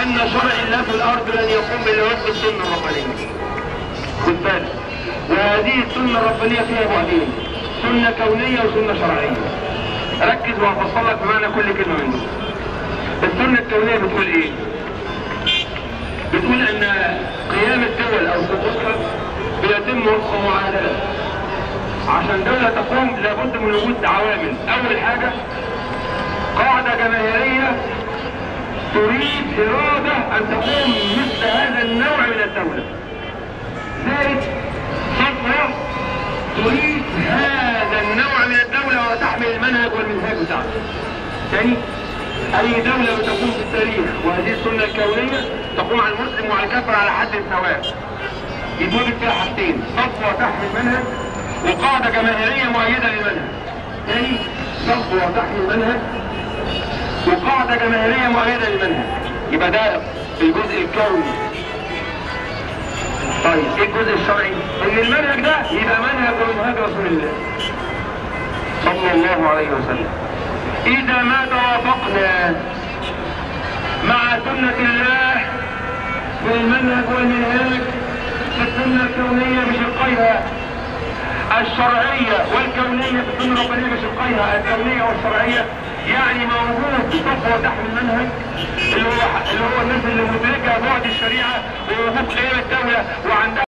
ان شرع الله في الارض لن يقوم الا وفق السنه الربانيه خد بالك وهذه السنه الربانيه فيها بعدين سنه كونيه وسنه شرعيه ركز وهفصل لك معنى كل كلمه من دول السنه الكونيه بتقول ايه بتقول ان قيام الدول او سقوطها بيتم وفق معادلات عشان دولة تقوم لابد من وجود عوامل اول حاجة قاعدة جماهيرية تريد إرادة أن تقوم مثل هذا النوع من الدولة زائد فترة تريد هذا النوع من الدولة وتحمل المنهج والمنهاج بتاعها ثاني أي دولة بتقوم في التاريخ وهذه السنة الكونية تقوم على المسلم وعلى الكافر على حد سواء يتوجد فيها حاجتين صفوة تحمل منهج وقاعدة جماهيرية مؤيدة للمنهج ثاني صفوة تحمل منهج وقاعدة جماهيرية مؤيدة للمنهج يبقى ده الجزء الكوني طيب ايه الجزء الشرعي؟ ان المنهج ده يبقى منهج ومنهج رسول الله صلى الله عليه وسلم اذا ما توافقنا مع سنة الله في المنهج والمنهاج في السنة الكونية بشقيها الشرعية والكونية في السنة الربانية بشقيها الكونية والشرعية يعني موجود صفوة تحمل المنهج اللي هو اللي هو الناس اللي مدركة بعد الشريعة ووقوف قيام الدولة وعندها